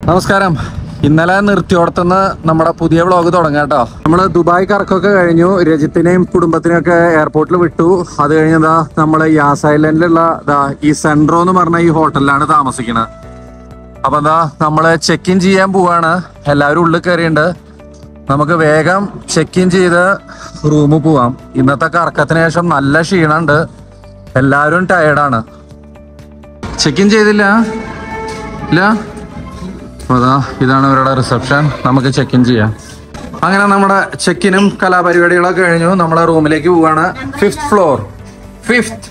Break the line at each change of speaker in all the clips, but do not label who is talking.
നമസ്കാരം ഇന്നലെ നിർത്തിയോടത്തുനിന്ന് നമ്മുടെ പുതിയ വ്ളോഗ് തുടങ്ങാം കേട്ടോ നമ്മള് ദുബായ് കറക്കമൊക്കെ കഴിഞ്ഞു രജിത്തിനെയും കുടുംബത്തിനെയും ഒക്കെ എയർപോർട്ടിൽ വിട്ടു അത് കഴിഞ്ഞതാ നമ്മള് യാസ് ഐലൻഡിലുള്ള ദാ ഈ സെൻട്രോ എന്ന് പറഞ്ഞ ഈ ഹോട്ടലിലാണ് താമസിക്കുന്നത് അപ്പൊ എന്താ നമ്മള് ചെക്ക് ഇൻ ചെയ്യാൻ പോവാണ് എല്ലാവരും ഉള്ളിൽ കയറിയുണ്ട് നമുക്ക് വേഗം ചെക്ക് ഇൻ ചെയ്ത് റൂമിൽ പോവാം ഇന്നത്തെ കറക്കത്തിന് ശേഷം നല്ല ക്ഷീണുണ്ട് എല്ലാവരും ടയേർഡാണ് ചെക്ക് ഇൻ ചെയ്തില്ല ഇല്ല അപ്പൊ അതാ ഇതാണ് ഇവരുടെ റിസപ്ഷൻ നമുക്ക് ചെക്ക് ഇൻ ചെയ്യാം അങ്ങനെ നമ്മുടെ ചെക്കിനും കലാപരിപാടികളൊക്കെ കഴിഞ്ഞു നമ്മളെ റൂമിലേക്ക് പോവാണ് ഫിഫ്ത് ഫ്ലോർ ഫിഫ്ത്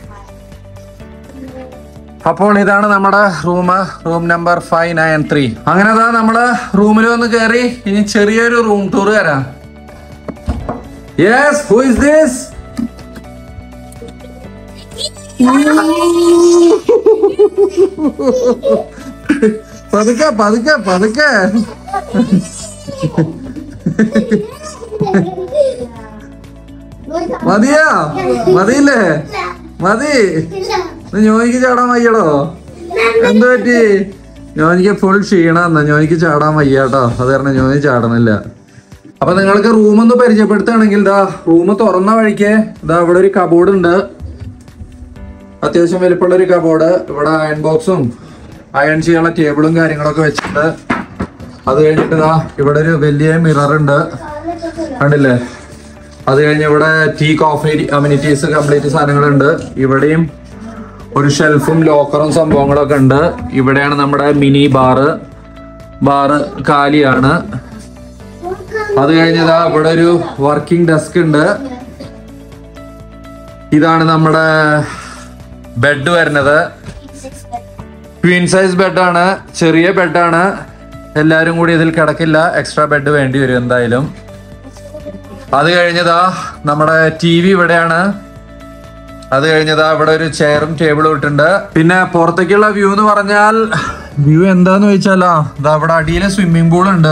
അപ്പോൾ ഇതാണ് നമ്മുടെ room room number five nine three അങ്ങനെ അതാ നമ്മള് റൂമിൽ വന്ന് കയറി ഇനി ചെറിയൊരു റൂം ടൂർ തരാം യെസ് ഹു ഇസ് ദിസ് പതുക്കെ പതുക്കെ പതുക്കെ മതിയാ മതിയില്ലേ മതി ഇത് ഞോനിക്ക് ചാടാൻ വയ്യടോ എന്ത് പറ്റി ഞോനിക്ക് ഫുൾ ക്ഷീണമെന്ന് ഞോനിക്ക് ചാടാൻ വയ്യാട്ടോ അത് കാരണം ഞോനി ചാടണില്ല അപ്പൊ നിങ്ങൾക്ക് റൂം ഒന്ന് പരിചയപ്പെടുത്തുകയാണെങ്കിൽ ഇതാ റൂം തുറന്ന വഴിക്ക് ഇതാ ഇവിടെ ഒരു കബോർഡ് ഉണ്ട് അത്യാവശ്യം വലിപ്പമുള്ള ഒരു കബോർഡ് ഇവിടെ അയൺ ബോക്സും അയൺ ചെയ്യാനുള്ള ടേബിളും കാര്യങ്ങളൊക്കെ വെച്ചിട്ടുണ്ട് അത് കഴിഞ്ഞിട്ട് ഇതാ ഇവിടെ ഒരു വലിയ മിറർ ഉണ്ട് കണ്ടില്ലേ അത് കഴിഞ്ഞ് ഇവിടെ ടീ കോഫി അമ്യൂണിറ്റീസ് കംപ്ലീറ്റ് സാധനങ്ങളുണ്ട് ഇവിടെയും ഒരു ഷെൽഫും ലോക്കറും സംഭവങ്ങളൊക്കെ ഉണ്ട് ഇവിടെയാണ് നമ്മുടെ മിനി ബാറ് ബാറ് കാലിയാണ് അത് കഴിഞ്ഞതാ ഇവിടെ ഒരു വർക്കിംഗ് ഡെസ്ക് ഉണ്ട് ഇതാണ് നമ്മുടെ ബെഡ് വരുന്നത് ക്വീൻ സൈസ് ബെഡാണ് ചെറിയ ബെഡാണ് എല്ലാവരും കൂടി ഇതിൽ കിടക്കില്ല എക്സ്ട്രാ ബെഡ് വേണ്ടി വരും എന്തായാലും അത് കഴിഞ്ഞതാ നമ്മുടെ ടി വി ഇവിടെയാണ് അത് കഴിഞ്ഞതാ ഇവിടെ ഒരു ചെയറും ടേബിളും ഇട്ടുണ്ട് പിന്നെ പുറത്തേക്കുള്ള വ്യൂ എന്ന് പറഞ്ഞാൽ വ്യൂ എന്താന്ന് ചോദിച്ചാലാ ഇതാ ഇവിടെ അടിയിൽ സ്വിമ്മിംഗ് പൂൾ ഉണ്ട്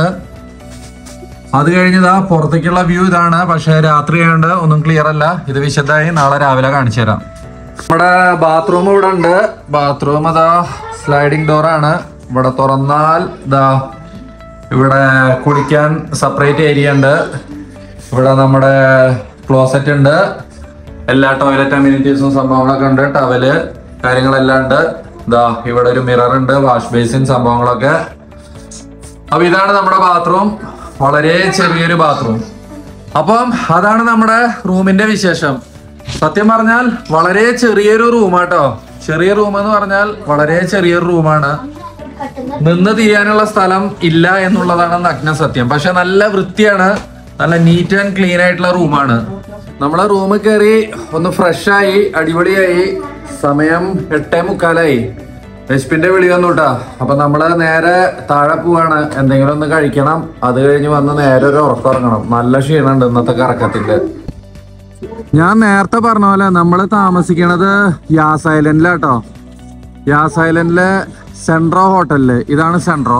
അത് കഴിഞ്ഞതാ പുറത്തേക്കുള്ള വ്യൂ ഇതാണ് പക്ഷെ രാത്രി ആയതുകൊണ്ട് ഒന്നും ക്ലിയർ അല്ല ഇത് വിശദമായി നാളെ രാവിലെ കാണിച്ചു തരാം നമ്മുടെ ബാത്റൂം ഇവിടെ ഉണ്ട് ബാത്റൂം അതാ സ്ലൈഡിംഗ് ഡോർ ആണ് ഇവിടെ തുറന്നാൽ ഇതാ ഇവിടെ കുളിക്കാൻ സെപ്പറേറ്റ് ഏരിയ ഉണ്ട് ഇവിടെ നമ്മുടെ ക്ലോസറ്റ് ഉണ്ട് എല്ലാ ടോയ്ലറ്റ് അമ്യൂണിറ്റീസും സംഭവങ്ങളൊക്കെ ഉണ്ട് ടവല് കാര്യങ്ങളെല്ലാം ഉണ്ട് ഇതാ ഇവിടെ ഒരു മിറർ ഉണ്ട് വാഷ് ബേസിൻ സംഭവങ്ങളൊക്കെ അപ്പൊ ഇതാണ് നമ്മുടെ ബാത്റൂം വളരെ ചെറിയൊരു ബാത്റൂം അപ്പം അതാണ് നമ്മുടെ റൂമിന്റെ വിശേഷം സത്യം പറഞ്ഞാൽ വളരെ ചെറിയൊരു റൂമാട്ടോ ചെറിയ റൂം എന്ന് പറഞ്ഞാൽ വളരെ ചെറിയൊരു റൂമാണ് നിന്ന് തിരിയാനുള്ള സ്ഥലം ഇല്ല എന്നുള്ളതാണ് നഗ്ന സത്യം പക്ഷെ നല്ല വൃത്തിയാണ് നല്ല നീറ്റ് ആൻഡ് ക്ലീൻ ആയിട്ടുള്ള റൂമാണ് നമ്മളെ റൂമിൽ കയറി ഒന്ന് ഫ്രഷ് ആയി അടിപൊളിയായി സമയം എട്ടേ മുക്കാലായി വിശപ്പിന്റെ വിളി വന്നു കേട്ടാ അപ്പൊ നമ്മള് നേരെ താഴെ പോവാണ് എന്തെങ്കിലും ഒന്ന് കഴിക്കണം അത് കഴിഞ്ഞ് വന്ന് നേരെ ഒരു ഉറക്കറങ്ങണം നല്ല ക്ഷീണുണ്ട് ഇന്നത്തെ കറക്കത്തിന്റെ ഞാൻ നേരത്തെ പറഞ്ഞ പോലെ നമ്മൾ താമസിക്കണത് യാസ് ഐലൻഡിലാട്ടോ യാസ് ഐലൻഡിലെ സെൻട്രോ ഹോട്ടലില് ഇതാണ് സെൻട്രോ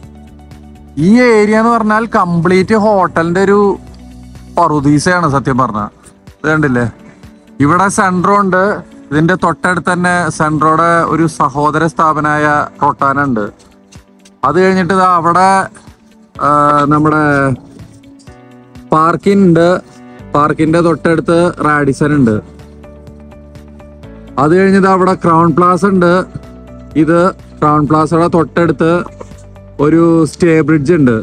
ഈ ഏരിയ എന്ന് പറഞ്ഞാൽ കംപ്ലീറ്റ് ഹോട്ടലിന്റെ ഒരു പറുദീസയാണ് സത്യം പറഞ്ഞ ഇത് കണ്ടില്ലേ ഇവിടെ സെൻട്രോ ഉണ്ട് ഇതിന്റെ തൊട്ടടുത്ത് തന്നെ സെൻട്രോയുടെ ഒരു സഹോദര സ്ഥാപനമായ റൊട്ടാന ഉണ്ട് അത് കഴിഞ്ഞിട്ട് ഇതാ അവിടെ ആ, നമ്മുടെ പാർക്കിൻ ഉണ്ട് പാർക്കിന്റെ തൊട്ടടുത്ത് റാഡിസൺ ഉണ്ട് അത് കഴിഞ്ഞത് അവിടെ ക്രൗൺ പ്ലാസ ഉണ്ട് ഇത് ക്രൗൺ പ്ലാസയുടെ തൊട്ടടുത്ത് ഒരു സ്റ്റേ ബ്രിഡ്ജ് ഉണ്ട്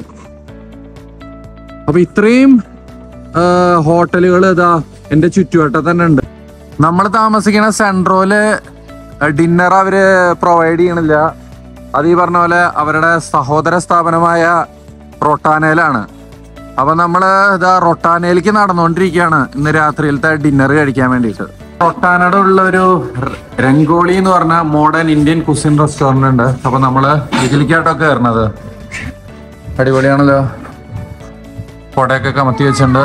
അപ്പൊ ഇത്രയും ഹോട്ടലുകൾ ഇതാ എന്റെ ചുറ്റുവട്ടം തന്നെ ഉണ്ട് നമ്മൾ താമസിക്കുന്ന സെൻട്രോയില് ഡിന്നർ അവര് പ്രൊവൈഡ് ചെയ്യണില്ല അത് ഈ പറഞ്ഞ പോലെ അവരുടെ സഹോദര സ്ഥാപനമായ റൊട്ടാനയിലാണ് അപ്പൊ നമ്മള് ഇതാ റൊട്ടാനയിലേക്ക് നടന്നുകൊണ്ടിരിക്കുകയാണ് ഇന്ന് രാത്രിയിലത്തെ ഡിന്നർ കഴിക്കാൻ വേണ്ടിയിട്ട് റൊട്ടാനയുടെ ഉള്ള ഒരു ര- രംഗോളി എന്ന് പറഞ്ഞ മോഡേൺ ഇന്ത്യൻ കുസിൻ റെസ്റ്റോറന്റ് ഉണ്ട് അപ്പൊ നമ്മള് ഇതിലേക്കാട്ടോ കയറണത് അടിപൊളിയാണല്ലോ കൊടയൊക്കെ കമത്തി വെച്ചിട്ടുണ്ട്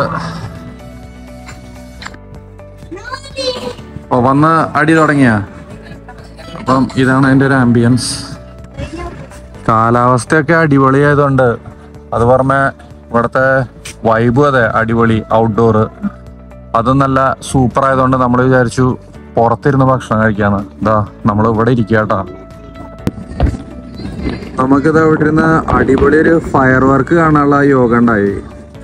ഓ വന്ന് അടി തുടങ്ങിയ അപ്പം ഇതാണ് അതിന്റെ ഒരു ആംബിയൻസ് കാലാവസ്ഥയൊക്കെ അടിപൊളിയായതുകൊണ്ട് അത് പുറമെ ഇവിടുത്തെ വൈബും അതെ അടിപൊളി ഔട്ട്ഡോർ അതും നല്ല സൂപ്പർ ആയതുകൊണ്ട് നമ്മൾ വിചാരിച്ചു പുറത്തിരുന്ന് ഭക്ഷണം കഴിക്കാന്ന് ഇതാ നമ്മൾ ഇവിടെ ഇരിക്കുക കേട്ടോ നമുക്കിത് അവിടെ ഇരുന്ന് അടിപൊളി ഒരു ഫയർ വർക്ക് കാണാനുള്ള യോഗ ഉണ്ടായി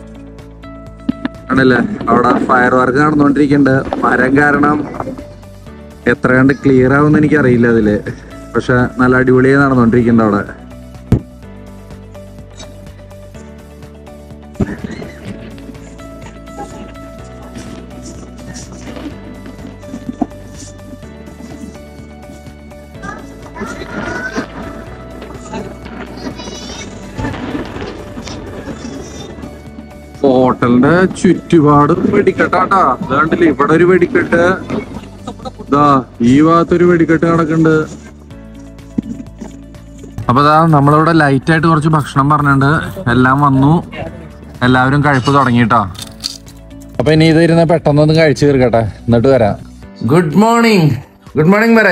ആണല്ലേ അവിടെ ഫയർ വർക്ക് നടന്നുകൊണ്ടിരിക്കുന്നുണ്ട് മരം കാരണം എത്ര കണ്ട് ക്ലിയർ ആവുമെന്ന് എനിക്കറിയില്ല അതില് പക്ഷെ നല്ല അടിപൊളിയായി നടന്നുകൊണ്ടിരിക്കുന്നുണ്ട് അവിടെ ഹോട്ടലിന്റെ ചുറ്റുപാട് വെടിക്കെട്ടാട്ടാ അതാണ്ടില്ലേ ഇവിടെ ഒരു വെടിക്കെട്ട് ഇതാ ഈ ഭാഗത്തൊരു വെടിക്കെട്ട് കിടക്കുന്നുണ്ട് അപ്പൊ ദാ നമ്മളിവിടെ ലൈറ്റ് ആയിട്ട് കുറച്ച് ഭക്ഷണം പറഞ്ഞിട്ടുണ്ട് എല്ലാം വന്നു എല്ലാവരും കഴിപ്പ് തുടങ്ങിട്ടോ അപ്പൊ ഇനി ഇത് ഇരുന്ന് പെട്ടെന്നൊന്ന് കഴിച്ചു തീർക്കട്ടെ എന്നിട്ട് വരാം ഗുഡ് മോർണിംഗ് ഗുഡ് മോർണിംഗ് വരെ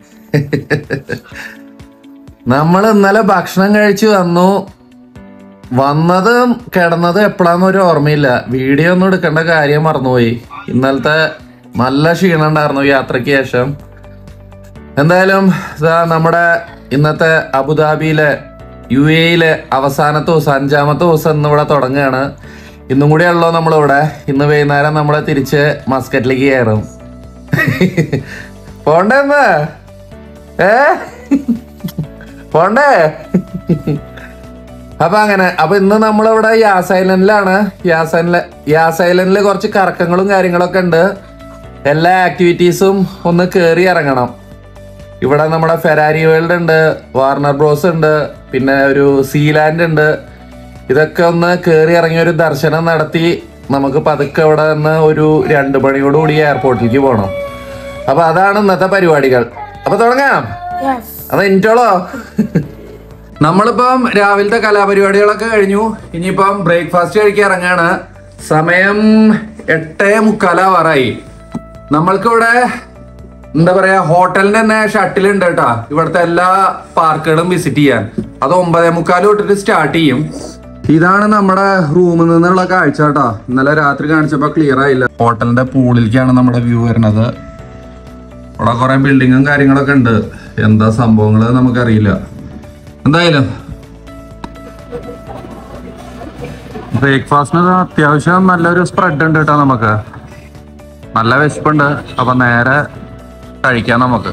നമ്മൾ ഇന്നലെ ഭക്ഷണം കഴിച്ചു വന്നു വന്നതും കിടന്നതും എപ്പോഴാന്ന് ഒരു ഓർമ്മയില്ല വീഡിയോ ഒന്നും എടുക്കേണ്ട കാര്യം മറന്നുപോയി ഇന്നലത്തെ നല്ല ക്ഷീണം ഉണ്ടായിരുന്നു യാത്രയ്ക്ക് ശേഷം എന്തായാലും ഇതാ നമ്മുടെ ഇന്നത്തെ അബുദാബിയിലെ യു എയിലെ അവസാനത്തെ ദിവസം അഞ്ചാമത്തെ ദിവസം ഇന്ന് ഇവിടെ തുടങ്ങുകയാണ് ഇന്നും കൂടി ഉള്ളോ നമ്മളിവിടെ ഇന്ന് വൈകുന്നേരം നമ്മളെ തിരിച്ച് മസ്കറ്റിലേക്ക് കയറും പോണ്ടേ എന്നാ ഏ പോണ്ടേ അപ്പൊ അങ്ങനെ അപ്പൊ ഇന്ന് നമ്മളിവിടെ യാസ് ഐലൻഡിലാണ് യാസ് ഐലൻഡില് യാസ് ഐലൻഡില് കുറച്ച് കറക്കങ്ങളും കാര്യങ്ങളൊക്കെ ഉണ്ട് എല്ലാ ആക്ടിവിറ്റീസും ഒന്ന് കേറി ഇറങ്ങണം ഇവിടെ നമ്മുടെ ഫെരാരി വേൾഡ് ഉണ്ട് വാർണർ ബ്രോസ് ഉണ്ട് പിന്നെ ഒരു സീലാൻഡ് ഉണ്ട് ഇതൊക്കെ ഒന്ന് കേറി ഇറങ്ങി ഒരു ദർശനം നടത്തി നമുക്ക് പതുക്കെ ഇവിടെ നിന്ന് ഒരു രണ്ട് മണിയോടുകൂടി എയർപോർട്ടിലേക്ക് പോകണം അപ്പൊ അതാണ് ഇന്നത്തെ പരിപാടികൾ അപ്പൊ തുടങ്ങാം അത് എനിറ്റോളോ നമ്മളിപ്പം രാവിലത്തെ കലാപരിപാടികളൊക്കെ കഴിഞ്ഞു ഇനിയിപ്പം ബ്രേക്ക്ഫാസ്റ്റ് കഴിക്കാൻ ഇറങ്ങാണ് സമയം എട്ടേ മുക്കാലാവാറായി നമ്മൾക്കിവിടെ എന്താ പറയാ ഹോട്ടലിന് തന്നെ ഷട്ടിൽ ഉണ്ട് കേട്ടാ ഇവിടുത്തെ എല്ലാ പാർക്കുകളും വിസിറ്റ് ചെയ്യാൻ അത് ഒമ്പതേ മുക്കാൽ തൊട്ടിട്ട് സ്റ്റാർട്ട് ചെയ്യും ഇതാണ് നമ്മുടെ റൂമിൽ നിന്നുള്ള കാഴ്ച കേട്ടോ ഇന്നലെ രാത്രി കാണിച്ചപ്പോ ക്ലിയർ ആയില്ല ഹോട്ടലിന്റെ പൂളിലേക്കാണ് നമ്മുടെ വ്യൂ വരുന്നത് ഇവിടെ കുറെ ബിൽഡിങ്ങും കാര്യങ്ങളൊക്കെ ഉണ്ട് എന്താ സംഭവങ്ങള് നമുക്കറിയില്ല എന്തായാലും ബ്രേക്ക്ഫാസ്റ്റിന് അത്യാവശ്യം നല്ലൊരു സ്പ്രെഡ് ഉണ്ട് കേട്ടോ നമുക്ക് നല്ല വിശപ്പുണ്ട് അപ്പൊ നേരെ കഴിക്കാം നമുക്ക്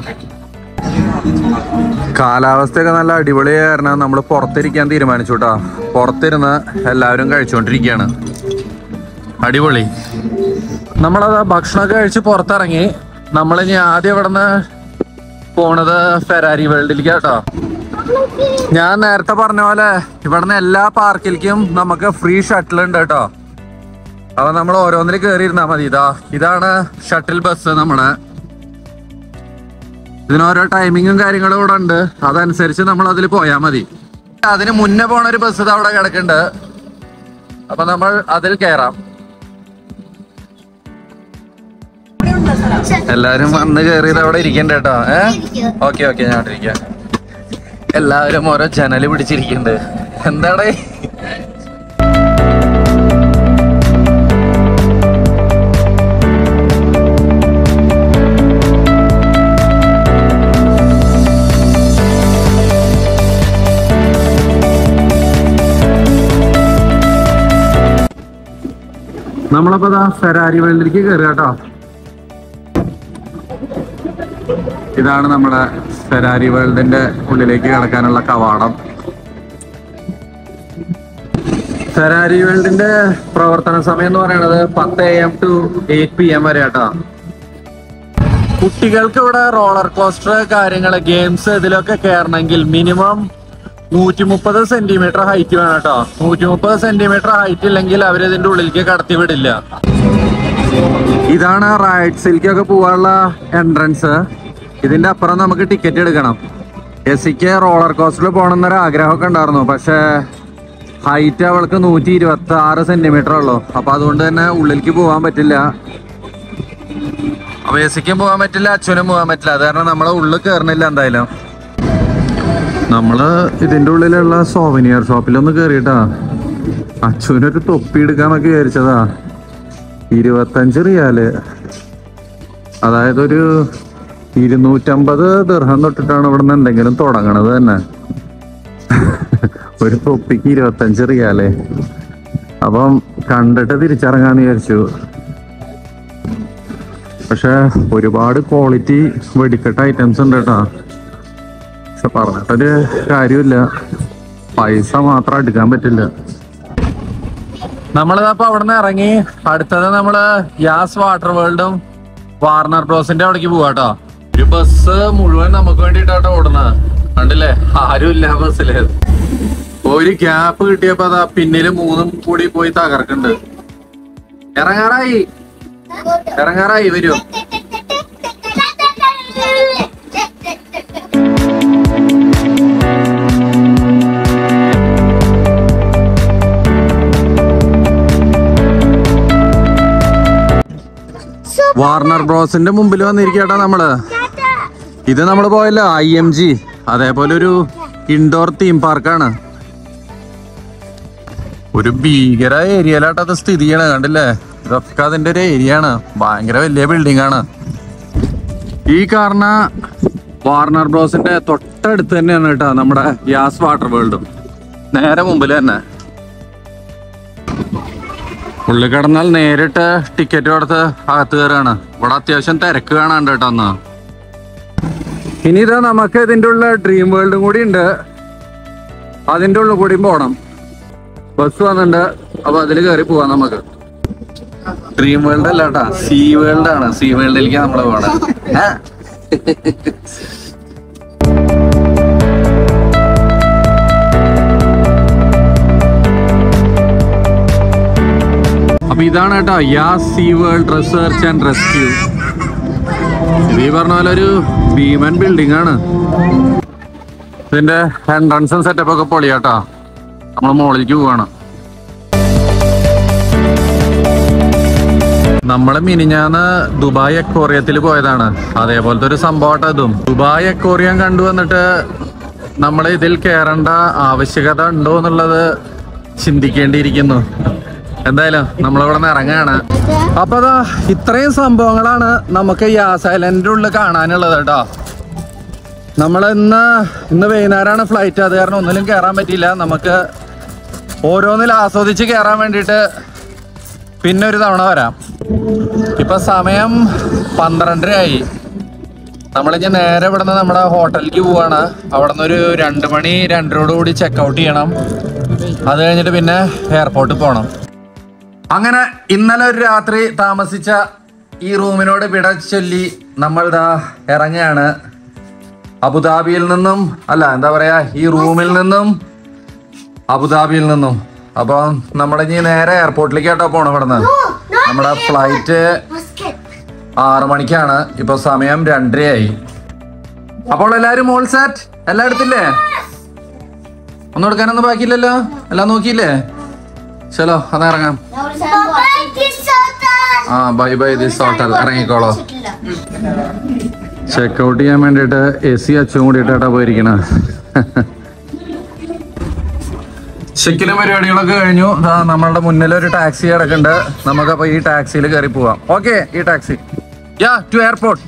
കാലാവസ്ഥയൊക്കെ നല്ല അടിപൊളിയായ കാരണം നമ്മൾ പുറത്തിരിക്കാൻ തീരുമാനിച്ചു കേട്ടോ പുറത്തിരുന്ന് എല്ലാവരും കഴിച്ചുകൊണ്ടിരിക്കുകയാണ് അടിപൊളി നമ്മളത് ഭക്ഷണമൊക്കെ കഴിച്ച് പുറത്തിറങ്ങി നമ്മളിനി ആദ്യം ഇവിടുന്ന് പോണത് ഫെരാരി വേൾഡിലേക്ക് കേട്ടോ ഞാൻ നേരത്തെ പറഞ്ഞ പോലെ ഇവിടുന്ന് എല്ലാ പാർക്കിലേക്കും നമുക്ക് ഫ്രീ ഷട്ടിൽ ഉണ്ട് കേട്ടോ അപ്പൊ നമ്മൾ ഓരോന്നിൽ കയറി ഇരുന്നാ മതി ഇതാ ഇതാണ് ഷട്ടിൽ ബസ് നമ്മുടെ ഇതിന് ഓരോ ടൈമിങ്ങും കാര്യങ്ങളും ഇവിടെ ഉണ്ട് അതനുസരിച്ച് നമ്മൾ അതിൽ പോയാൽ മതി അതിന് മുന്നേ പോണ ഒരു ബസ് ഇത് അവിടെ കിടക്കുന്നുണ്ട് അപ്പൊ നമ്മൾ അതിൽ കയറാം എല്ലാരും വന്ന് കയറിയത് അവിടെ ഇരിക്കണ്ട കേട്ടോ ഏ ഓക്കെ ഓക്കെ ഞാൻ അവിടെ ഇരിക്കാം എല്ലാവരും ഓരോ ജനല് പിടിച്ചിരിക്കുന്നുണ്ട് എന്താണ് നമ്മളപ്പോ ദാ ഫെരാരി വേൾഡിലേക്ക് കയറുക കേട്ടോ ഇതാണ് നമ്മുടെ ഫെരാരി വേൾഡിന്റെ ഉള്ളിലേക്ക് കിടക്കാനുള്ള കവാടം ഫെരാരി വേൾഡിന്റെ പ്രവർത്തന സമയം എന്ന് പറയുന്നത് പത്ത് A M to eight P M വരെ കേട്ടോ കുട്ടികൾക്ക് ഇവിടെ റോളർ കോസ്റ്റർ കാര്യങ്ങള് ഗെയിംസ് ഇതിലൊക്കെ കയറണമെങ്കിൽ മിനിമം നൂറ്റി മുപ്പത് സെന്റിമീറ്റർ ഹൈറ്റ് വേണം കേട്ടോ നൂറ്റി മുപ്പത് സെന്റിമീറ്റർ ഹൈറ്റ് ഇല്ലെങ്കിൽ അവർ ഇതിന്റെ ഉള്ളിലേക്ക് കടത്തി വിടില്ല ഇതാണ് റൈഡ്സിലേക്കൊക്കെ പോകാനുള്ള എൻട്രൻസ് ഇതിന്റെ അപ്പുറം നമുക്ക് ടിക്കറ്റ് എടുക്കണം എസിക്ക് റോളർ കോസ്റ്ററിൽ പോകണം എന്നൊരു ആഗ്രഹമൊക്കെ ഉണ്ടായിരുന്നു പക്ഷേ ഹൈറ്റ് അവൾക്ക് നൂറ്റി ഇരുപത്തി ആറ് സെന്റിമീറ്റർ ഉള്ളൂ അപ്പൊ അതുകൊണ്ട് തന്നെ ഉള്ളിലേക്ക് പോകാൻ പറ്റില്ല അപ്പൊ എസിക്കും പോകാൻ പറ്റില്ല അച്ഛനും പോകാൻ പറ്റില്ല അത് കാരണം നമ്മളെ ഉള്ളിൽ കയറണില്ല എന്തായാലും നമ്മള് ഇതിന്റെ ഉള്ളിലുള്ള സോവനിയർ ഷോപ്പിലൊന്ന് കേറിയിട്ടാ അച്ഛനൊരു തൊപ്പി എടുക്കാന്നൊക്കെ വിചാരിച്ചതാ ഇരുപത്തഞ്ച് റിയാല് അതായത് ഒരു ഇരുന്നൂറ്റമ്പത് ദീർഘം തൊട്ടിട്ടാണ് ഇവിടുന്ന് എന്തെങ്കിലും തുടങ്ങണത് തന്നെ ഒരു തൊപ്പിക്ക് ഇരുപത്തഞ്ച് റിയാലേ അപ്പം കണ്ടിട്ട് തിരിച്ചിറങ്ങാന്ന് വിചാരിച്ചു പക്ഷെ ഒരുപാട് ക്വാളിറ്റി വെടിക്കെട്ട ഐറ്റംസ് ഉണ്ട് കേട്ടോ പക്ഷെ പറഞ്ഞിട്ടൊരു കാര്യമില്ല പൈസ മാത്രം എടുക്കാൻ പറ്റില്ല നമ്മളിതപ്പോ അവിടെ നിന്ന് ഇറങ്ങി അടുത്തത് നമ്മള് യാസ് വാട്ടർ വേൾഡും വാർണർ ബ്രോസിന്റെ അവിടേക്ക് പോവാട്ടോ ഒരു ബസ് മുഴുവൻ നമുക്ക് വേണ്ടിട്ടാട്ടോ ഓടുന്നത് കണ്ടില്ലേ ആരും ഇല്ല ബസ്സില് ഒരു ഗ്യാപ്പ് കിട്ടിയപ്പോ അതാ പിന്നില് മൂന്നും കൂടി പോയി തകർക്കുന്നുണ്ട് ഇറങ്ങാറായി ഇറങ്ങാറായി വരൂ വാർണർ ബ്രോസിന്റെ മുമ്പിൽ വന്നിരിക്കട്ടാ നമ്മള് ഇത് നമ്മൾ പോയല്ലോ ഐ എം ജി അതേപോലെ ഒരു ഇൻഡോർ തീം പാർക്കാണ് ഒരു ഭീകര ഏരിയയിലാട്ടോ അത് സ്ഥിതി ചെയ്യണ കണ്ടില്ലേ ഇതൊക്കെ അതിന്റെ ഒരു ഏരിയ ആണ് ഭയങ്കര വലിയ ബിൽഡിംഗ് ആണ് ഈ കാരണ വാർണർ ബ്രോസിന്റെ തൊട്ടടുത്ത് തന്നെയാണ് കേട്ടോ നമ്മുടെ യാസ് വാട്ടർ വേൾഡും നേരെ മുമ്പിൽ തന്നെ ഉള്ളിൽ കിടന്നാൽ നേരിട്ട് ടിക്കറ്റ് കൊടുത്ത് അകത്ത് കയറാണ് ഇവിടെ അത്യാവശ്യം തിരക്ക് കാണാണ്ട് കേട്ടോ അന്ന് ഇനി ഇതാ നമുക്ക് ഇതിന്റെ ഉള്ള ഡ്രീം വേൾഡും കൂടി ഉണ്ട് അതിന്റെ ഉള്ളിൽ കൂടിയും പോണം ബസ് വന്നിട്ടുണ്ട് അപ്പൊ അതിൽ കയറി പോവാം നമുക്ക് ഡ്രീം വേൾഡ് അല്ല കേട്ടാ സീ വേൾഡ് ആണ് സീ വേൾഡിലേക്ക് നമ്മള് പോണത് ഏ? അപ്പൊ ഇതാണ് കേട്ടോ Yas SeaWorld research and rescue ഇത് ഈ പറഞ്ഞ പോലെ ഒരു ഭീമൻ ബിൽഡിംഗ് ആണ് ഇതിന്റെ എൻട്രൻസും സെറ്റപ്പ് ഒക്കെ പൊളിയാട്ടാ നമ്മൾ മുകളിലേക്ക് പോവാണ് നമ്മള് മിനിഞ്ഞാന്ന് ദുബായ് എക്കോറിയത്തിൽ പോയതാണ് അതേപോലത്തെ ഒരു സംഭവമാട്ടോ ഇതും ദുബായ് എക്കോറിയം കണ്ടുവന്നിട്ട് നമ്മൾ ഇതിൽ കയറേണ്ട ആവശ്യകത ഉണ്ടോ എന്നുള്ളത് ചിന്തിക്കേണ്ടിയിരിക്കുന്നു എന്തായാലും നമ്മളിവിടെ നിന്ന് ഇറങ്ങാണ് അപ്പൊ അതാ ഇത്രയും സംഭവങ്ങളാണ് നമുക്ക് യാസ് ഐലൻഡിന്റെ ഉള്ളിൽ കാണാനുള്ളത് കേട്ടോ നമ്മൾ ഇന്ന് ഇന്ന് വൈകുന്നേരമാണ് ഫ്ലൈറ്റ് അത് കാരണം ഒന്നിലും കയറാൻ പറ്റിയില്ല നമുക്ക് ഓരോന്നിലും ആസ്വദിച്ച് കയറാൻ വേണ്ടിയിട്ട് പിന്നെ ഒരു തവണ വരാം ഇപ്പൊ സമയം പന്ത്രണ്ടരയായി നമ്മളിഞ്ഞ് നേരെ ഇവിടുന്ന് നമ്മുടെ ഹോട്ടലിലേക്ക് പോവാണ് അവിടെ നിന്ന് ഒരു രണ്ട് മണി രണ്ടരോട് കൂടി ചെക്കൗട്ട് ചെയ്യണം അത് കഴിഞ്ഞിട്ട് പിന്നെ എയർപോർട്ടിൽ പോകണം അങ്ങനെ ഇന്നലെ ഒരു രാത്രി താമസിച്ച ഈ റൂമിനോട് വിട ചൊല്ലി നമ്മൾ ഇതാ ഇറങ്ങുകയാണ് അബുദാബിയിൽ നിന്നും അല്ല എന്താ പറയാ ഈ റൂമിൽ നിന്നും അബുദാബിയിൽ നിന്നും അപ്പൊ നമ്മളിനി നേരെ എയർപോർട്ടിലേക്ക് കേട്ടോ പോണം ഇവിടുന്ന് നമ്മുടെ ഫ്ലൈറ്റ് ആറു മണിക്കാണ് ഇപ്പൊ സമയം രണ്ടരയായി അപ്പോൾ എല്ലാരും മോൾ സെറ്റ് എല്ലാം എടുത്തില്ലേ ഒന്നും എടുക്കാനൊന്നും ബാക്കിയില്ലല്ലോ എല്ലാം നോക്കിയില്ലേ ചലോ അതാ ഇറങ്ങാം ആ ബൈ ബൈ ദിസ് ഹോട്ടൽ ഇറങ്ങിക്കോളോ ചെക്കൗട്ട് ചെയ്യാൻ വേണ്ടിയിട്ട് എ സി അച്ചും കൂടിയിട്ടാ പോയിരിക്കണ ചെക്കിലും പരിപാടികളൊക്കെ കഴിഞ്ഞു ദാ നമ്മളുടെ മുന്നിൽ ഒരു ടാക്സി കിടക്കുന്നുണ്ട് നമുക്കപ്പോ ഈ ടാക്സിയിൽ കയറി പോവാം ഓക്കെ ഈ ടാക്സി യാ ടു എയർപോർട്ട്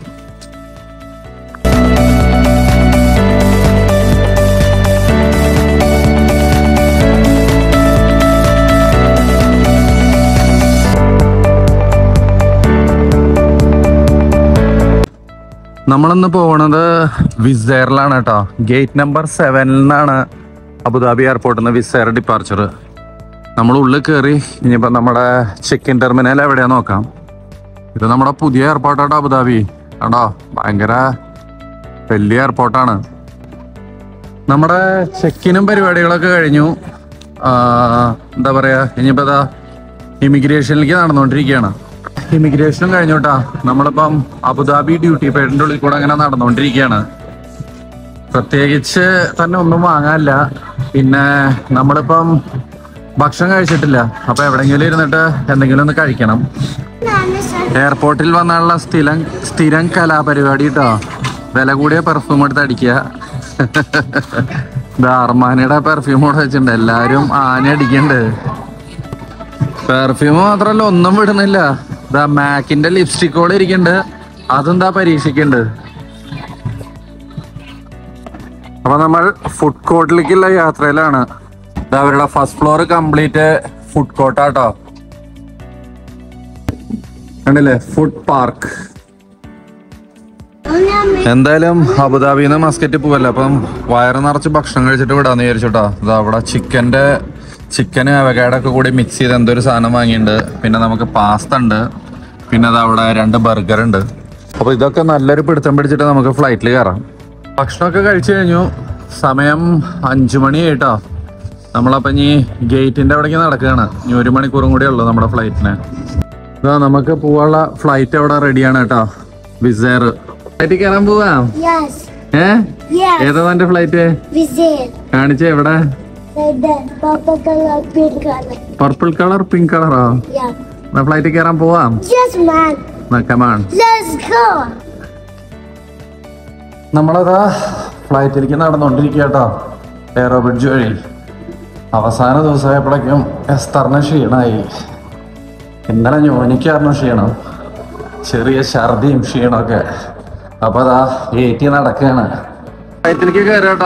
നമ്മളിന്ന് പോണത് വിസെയറിലാണ് കേട്ടോ ഗേറ്റ് നമ്പർ സെവനിൽ നിന്നാണ് അബുദാബി എയർപോർട്ടിൽ നിന്ന് വിസെയർ ഡിപ്പാർച്ചർ നമ്മൾ ഉള്ളിൽ കയറി ഇനിയിപ്പോൾ നമ്മുടെ ചെക്ക് ഇൻ ടെർമിനൽ എവിടെയാ നോക്കാം ഇത് നമ്മുടെ പുതിയ എയർപോർട്ടാട്ടോ അബുദാബി കണ്ടോ ഭയങ്കര വലിയ എയർപോർട്ടാണ് നമ്മുടെ ചെക്കിനും പരിപാടികളൊക്കെ കഴിഞ്ഞു ആ, എന്താ പറയാ ഇനിയിപ്പോ ഇതാ ഇമിഗ്രേഷനിലേക്ക് നടന്നുകൊണ്ടിരിക്കുകയാണ് ഇമിഗ്രേഷനും കഴിഞ്ഞു കേട്ടാ നമ്മളിപ്പം അബുദാബി ഡ്യൂട്ടി പേഡിന്റെ ഉള്ളിൽ കൂടെ അങ്ങനെ നടന്നുകൊണ്ടിരിക്കുകയാണ് പ്രത്യേകിച്ച് തന്നെ ഒന്നും വാങ്ങാനില്ല പിന്നെ നമ്മളിപ്പം ഭക്ഷണം കഴിച്ചിട്ടില്ല അപ്പൊ എവിടെങ്കിലും ഇരുന്നിട്ട് എന്തെങ്കിലും ഒന്ന് കഴിക്കണം എയർപോർട്ടിൽ വന്നുള്ള സ്ഥിരം സ്ഥിരം കലാപരിപാടി കേട്ടോ വില കൂടിയ പെർഫ്യൂം എടുത്ത് അടിക്കുക ഇത് അർമാനിയുടെ പെർഫ്യൂം കൂടെ വെച്ചിട്ടുണ്ട് എല്ലാരും ആന അടിക്കണ്ട് പെർഫ്യൂം മാത്രല്ല ഒന്നും വിടുന്നില്ല ഇതാ മാക്കിന്റെ ലിപ്സ്റ്റിക്കോടെ ഇരിക്കണ്ട് അതെന്താ പരീക്ഷിക്കണ്ട് അപ്പൊ നമ്മൾ ഫുഡ് കോർട്ടിലേക്കുള്ള യാത്രയിലാണ് ഇത് അവരുടെ ഫസ്റ്റ് ഫ്ലോർ കംപ്ലീറ്റ് ഫുഡ് കോർട്ടാട്ടോ കണ്ടില്ലേ ഫുഡ് പാർക്ക് എന്തായാലും അബുദാബിയിൽ നിന്ന് മസ്കറ്റ് പോവല്ലേ അപ്പം വയറ് നിറച്ച് ഭക്ഷണം കഴിച്ചിട്ട് വിടാന്ന് വിചാരിച്ചോട്ടോ ഇതാ അവിടെ ചിക്കന്റെ ചിക്കന് അവകാടൊക്കെ കൂടി മിക്സ് ചെയ്ത് എന്തോ ഒരു സാധനം വാങ്ങിയിട്ടുണ്ട് പിന്നെ നമുക്ക് പാസ്ത ഉണ്ട് പിന്നെ അത് അവിടെ രണ്ട് ബർഗർ ഉണ്ട് അപ്പൊ ഇതൊക്കെ നല്ലൊരു പിടുത്തം പിടിച്ചിട്ട് നമുക്ക് ഫ്ലൈറ്റിൽ കയറാം ഭക്ഷണമൊക്കെ കഴിച്ചു കഴിഞ്ഞു സമയം അഞ്ചു മണിയായിട്ടോ നമ്മളപ്പോ ഇനി ഗേറ്റിന്റെ അവിടേക്ക് നടക്കുകയാണ് ഇനി ഒരു മണിക്കൂറും കൂടെ ഉള്ളൂ നമ്മുടെ ഫ്ലൈറ്റിന് ഇതാ നമുക്ക് പോവാനുള്ള ഫ്ലൈറ്റ് അവിടെ റെഡിയാണ് കേട്ടോ വിസേർ ഫ്ലൈറ്റിൽ കയറാൻ പോവാം
Yes.
ഏ
Yes.
ഏതാ തന്റെ ഫ്ലൈറ്റ്
Visit.
കാണിച്ചേ എവിടെ
Like that. Purple color, pink color.
Purple colour pink കളറോ
Yeah.
ഫ്ലൈറ്റിൽ കയറാൻ പോവാം
Yes, man.
Come on
Let's go.
നമ്മളതാ ഫ്ലൈറ്റിലേക്ക് നടന്നുകൊണ്ടിരിക്കുക കേട്ടോ എയറോ ബ്രിഡ്ജ് വഴി അവസാന ദിവസമായപ്പോഴേക്കും എസ്തറിന് ക്ഷീണമായി ഇന്നലെ ഞോനിക്കായിരുന്നു ക്ഷീണം ചെറിയ ഛർദിയും ക്ഷീണമൊക്കെ അപ്പൊ അതാ ഏറ്റി നടക്കുകയാണ് ഫ്ലൈറ്റിലേക്ക് കയറി കേട്ടോ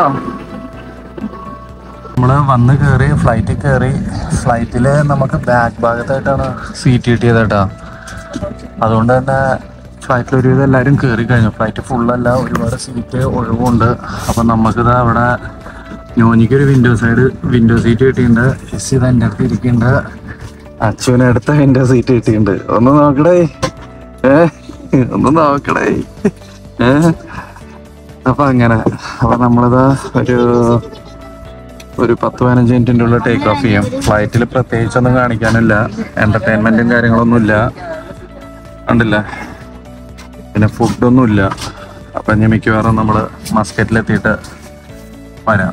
നമ്മള് വന്ന് കയറി ഫ്ലൈറ്റിൽ കയറി ഫ്ലൈറ്റില് നമുക്ക് ബാക്ക് ഭാഗത്തായിട്ടാണ് സീറ്റ് കിട്ടിയത് കേട്ടോ അതുകൊണ്ട് തന്നെ ഫ്ലൈറ്റിൽ ഒരുവിധം എല്ലാവരും കയറി കഴിഞ്ഞു ഫ്ലൈറ്റ് ഫുള്ളല്ല ഒരുപാട് സീറ്റ് ഒഴിവുണ്ട് അപ്പം നമുക്കിത് അവിടെ ഞോനിക്കൊരു വിൻഡോ സൈഡ് വിൻഡോ സീറ്റ് കിട്ടിയിട്ടുണ്ട് എസ് ഇത് എൻ്റെ അടുത്ത് ഇരിക്കുന്നുണ്ട് അച്ഛന് അടുത്ത വിൻഡോ സീറ്റ് കിട്ടിയിട്ടുണ്ട് ഒന്ന് നോക്കടേ ഏ ഒന്ന് നോക്കടേ ഏ അപ്പൊ അങ്ങനെ അപ്പൊ നമ്മളിത് ഒരു ഒരു പത്ത് പതിനഞ്ച് മിനിറ്റിൻ്റെ ഉള്ളിൽ ടേക്ക് ഓഫ് ചെയ്യും ഫ്ലൈറ്റിൽ പ്രത്യേകിച്ചൊന്നും കാണിക്കാനില്ല എന്റർടൈൻമെന്റും കാര്യങ്ങളൊന്നുമില്ല ഉണ്ടല്ലേ പിന്നെ ഫുഡൊന്നുമില്ല അപ്പം ഇനി മിക്കവാറും നമ്മൾ മസ്കറ്റിലെത്തിയിട്ട് വരാം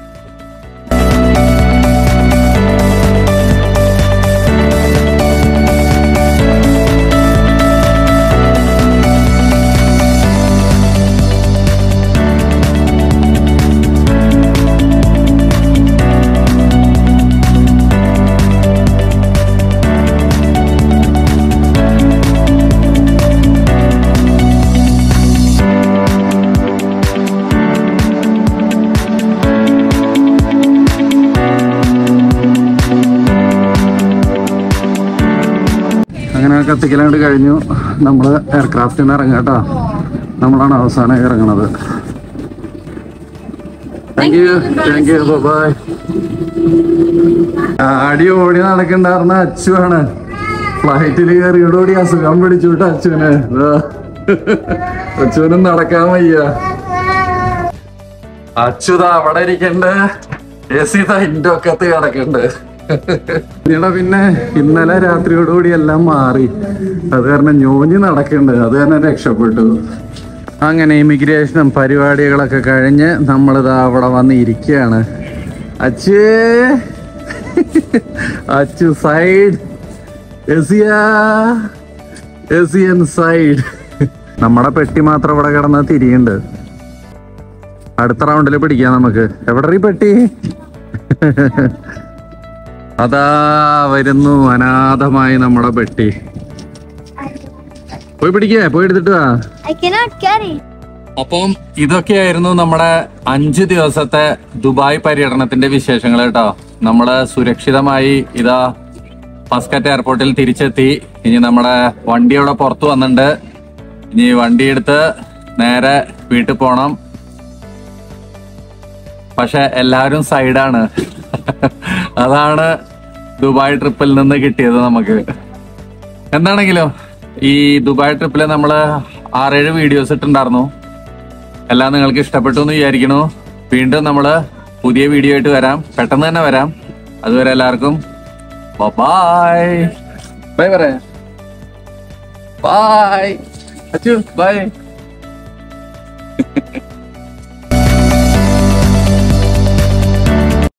അങ്ങനെ കത്തിക്കലാണ്ട് കഴിഞ്ഞു നമ്മൾ എയർക്രാഫ്റ്റിൽ നിന്ന് ഇറങ്ങാം കേട്ടോ നമ്മളാണ് അവസാനം ഇറങ്ങണത് thank you thank you bye അടി ഓടി നടക്കണ്ടായിരുന്ന അച്ചുവാണ് ഫ്ലൈറ്റിൽ കയറിയോടുകൂടി അസുഖം പിടിച്ചു വിട്ട അച്ചുവിന് ദാ. അച്ചുവിനും നടക്കാൻ വയ്യ അച്യുത അവിടെ ഇരിക്കണ്ട് എ സി ഇന്റെ ഒക്കത്ത് കിടക്കണ്ട് പിന്നീട് പിന്നെ ഇന്നലെ രാത്രിയോടുകൂടി എല്ലാം മാറി അത് കാരണം ഞോഞ്ഞ് നടക്കണ്ട് അത് കാരണം രക്ഷപ്പെട്ടു അങ്ങനെ ഇമിഗ്രേഷനും പരിപാടികളൊക്കെ കഴിഞ്ഞ് നമ്മളിതാ അവിടെ വന്ന് ഇരിക്കുകയാണ് അച്ഛേ അച്ചു സൈഡ് എസിയാ എസിയൻ സൈഡ് നമ്മുടെ പെട്ടി മാത്രം ഇവിടെ കിടന്ന് തിരിയുണ്ട് അടുത്ത റൗണ്ടിൽ പിടിക്കാം നമുക്ക് എവിടെ ഈ പെട്ടി അതാ വരുന്നു അനാഥമായി നമ്മുടെ പെട്ടി പോയി പിടിക്കേ പോയി എടുത്തിട്ട് വാ
I cannot carry.
അപ്പം ഇതൊക്കെയായിരുന്നു നമ്മുടെ അഞ്ച് ദിവസത്തെ ദുബായ് പര്യടനത്തിന്റെ വിശേഷങ്ങൾ കേട്ടോ നമ്മള് സുരക്ഷിതമായി ഇതാ മസ്കറ്റ് എയർപോർട്ടിൽ തിരിച്ചെത്തി ഇനി നമ്മുടെ വണ്ടി അവിടെ പുറത്തു വന്നിട്ടുണ്ട് ഇനി വണ്ടി എടുത്ത് നേരെ വീട്ടിൽ പോണം പക്ഷെ എല്ലാവരും സൈഡാണ് അതാണ് ദുബായ് ട്രിപ്പിൽ നിന്ന് കിട്ടിയത് നമുക്ക് എന്താണെങ്കിലും ഈ ദുബായ് ട്രിപ്പിൽ നമ്മൾ ആറേഴ് വീഡിയോസ് ഇട്ടുണ്ടായിരുന്നു എല്ലാം നിങ്ങൾക്ക് ഇഷ്ടപ്പെട്ടു എന്ന് വിചാരിക്കണു വീണ്ടും നമ്മൾ പുതിയ വീഡിയോ ആയിട്ട് വരാം പെട്ടെന്ന് തന്നെ വരാം അതുവരെ എല്ലാവർക്കും ബൈ ബൈ പറയാ ബൈ അച്ചു ബൈ